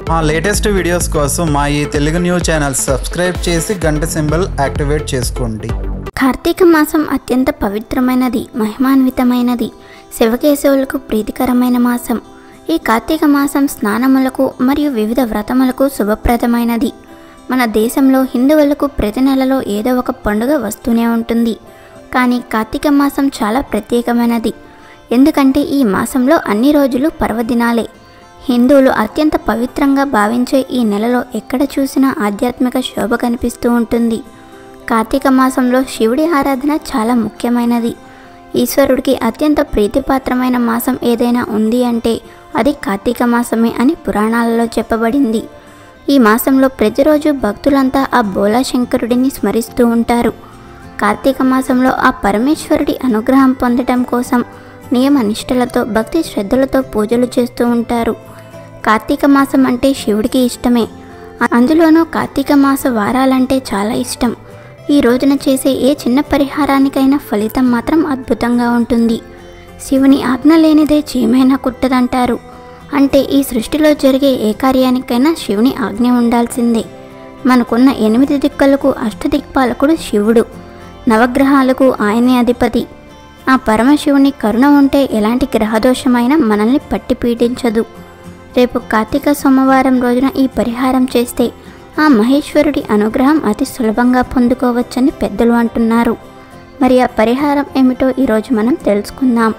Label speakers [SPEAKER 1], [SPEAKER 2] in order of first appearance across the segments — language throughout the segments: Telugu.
[SPEAKER 1] మా లేటెస్ట్ వీడియోస్ కోసం మా ఈ తెలుగు న్యూస్ ఛానల్ సబ్స్క్రైబ్ చేసి గంట సింబల్ యాక్టివేట్ చేసుకోండి
[SPEAKER 2] కార్తీక మాసం అత్యంత పవిత్రమైనది మహిమాన్వితమైనది శివకేశవులకు ప్రీతికరమైన మాసం ఈ కార్తీక మాసం స్నానములకు మరియు వివిధ వ్రతములకు శుభప్రదమైనది మన దేశంలో హిందువులకు ప్రతి నెలలో ఏదో ఒక పండుగ వస్తూనే ఉంటుంది కానీ కార్తీక మాసం చాలా ప్రత్యేకమైనది ఎందుకంటే ఈ మాసంలో అన్ని రోజులు పర్వదినాలే హిందువులు అత్యంత పవిత్రంగా భావించే ఈ నెలలో ఎక్కడ చూసినా ఆధ్యాత్మిక శోభ కనిపిస్తూ ఉంటుంది కార్తీక మాసంలో శివుడి ఆరాధన చాలా ముఖ్యమైనది ఈశ్వరుడికి అత్యంత ప్రీతిపాత్రమైన మాసం ఏదైనా ఉంది అంటే అది కార్తీక మాసమే అని పురాణాలలో చెప్పబడింది ఈ మాసంలో ప్రతిరోజు భక్తులంతా ఆ బోలా శంకరుడిని స్మరిస్తూ ఉంటారు కార్తీక మాసంలో ఆ పరమేశ్వరుడి అనుగ్రహం పొందటం కోసం నియమ నిష్టలతో భక్తి శ్రద్ధలతో పూజలు చేస్తూ ఉంటారు కార్తీక మాసం అంటే శివుడికి ఇష్టమే అందులోనూ కార్తీక మాస వారాలంటే చాలా ఇష్టం ఈ రోజున చేసే ఏ చిన్న పరిహారానికైనా ఫలితం మాత్రం అద్భుతంగా ఉంటుంది శివుని ఆజ్ఞ లేనిదే చీమైనా కుట్టదంటారు అంటే ఈ సృష్టిలో జరిగే ఏ కార్యానికైనా శివుని ఆజ్ఞ ఉండాల్సిందే మనకున్న ఎనిమిది దిక్కులకు అష్టదిక్పాలకుడు శివుడు నవగ్రహాలకు ఆయనే అధిపతి ఆ పరమశివుని కరుణ ఉంటే ఎలాంటి గ్రహదోషమైనా మనల్ని పట్టి పీడించదు రేపు కార్తీక సోమవారం రోజున ఈ పరిహారం చేస్తే ఆ మహేశ్వరుడి అనుగ్రహం అతి సులభంగా పొందుకోవచ్చని పెద్దలు అంటున్నారు మరి ఆ పరిహారం ఏమిటో ఈరోజు మనం తెలుసుకుందాం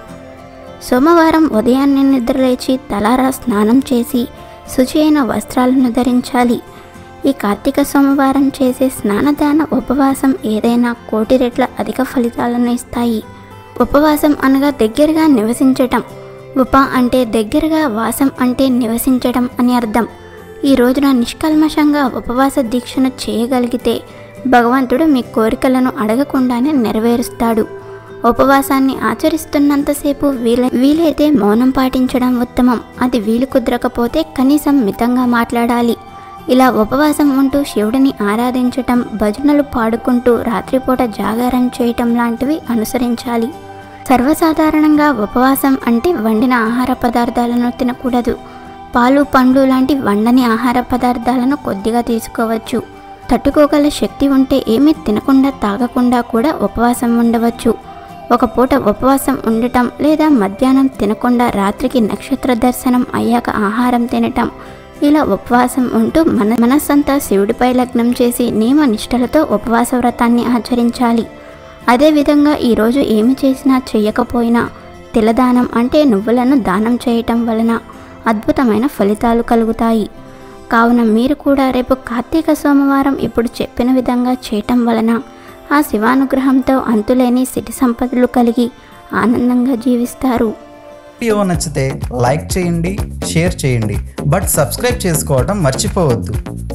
[SPEAKER 2] సోమవారం ఉదయాన్నే నిద్రలేచి తలారా స్నానం చేసి శుచి అయిన వస్త్రాలను ధరించాలి ఈ కార్తీక సోమవారం చేసే స్నానదాన ఉపవాసం ఏదైనా కోటి రెట్ల అధిక ఫలితాలను ఇస్తాయి ఉపవాసం అనగా దగ్గరగా నివసించటం ఉప అంటే దగ్గరగా వాసం అంటే నివసించడం అని అర్థం ఈ రోజున నిష్కల్మషంగా ఉపవాస దీక్షను చేయగలిగితే భగవంతుడు మీ కోరికలను అడగకుండానే నెరవేరుస్తాడు ఉపవాసాన్ని ఆచరిస్తున్నంతసేపు వీల వీలైతే మౌనం పాటించడం ఉత్తమం అది వీలు కుదరకపోతే కనీసం మితంగా మాట్లాడాలి ఇలా ఉపవాసం ఉంటూ శివుడిని ఆరాధించటం భజనలు పాడుకుంటూ రాత్రిపూట జాగారం చేయటం లాంటివి అనుసరించాలి సర్వసాధారణంగా ఉపవాసం అంటే వండిన ఆహార పదార్థాలను తినకూడదు పాలు పండ్లు లాంటి వండని ఆహార పదార్థాలను కొద్దిగా తీసుకోవచ్చు తట్టుకోగల శక్తి ఉంటే ఏమీ తినకుండా తాగకుండా కూడా ఉపవాసం ఉండవచ్చు ఒక పూట ఉపవాసం ఉండటం లేదా మధ్యాహ్నం తినకుండా రాత్రికి నక్షత్ర దర్శనం అయ్యాక ఆహారం తినటం ఇలా ఉపవాసం ఉంటూ మన మనస్సంతా శివుడిపై లగ్నం చేసి నియమ నిష్టలతో ఉపవాస వ్రతాన్ని ఆచరించాలి అదేవిధంగా ఈరోజు ఏమి చేసినా చేయకపోయినా తిలదానం అంటే నువ్వులను దానం చేయటం వలన అద్భుతమైన ఫలితాలు కలుగుతాయి కావున మీరు కూడా రేపు కార్తీక సోమవారం ఇప్పుడు చెప్పిన విధంగా చేయటం వలన ఆ శివానుగ్రహంతో అంతులేని సిటి సంపదలు కలిగి ఆనందంగా జీవిస్తారు
[SPEAKER 1] వీడియో నచ్చితే లైక్ చేయండి షేర్ చేయండి బట్ సబ్స్క్రైబ్ చేసుకోవడం మర్చిపోవద్దు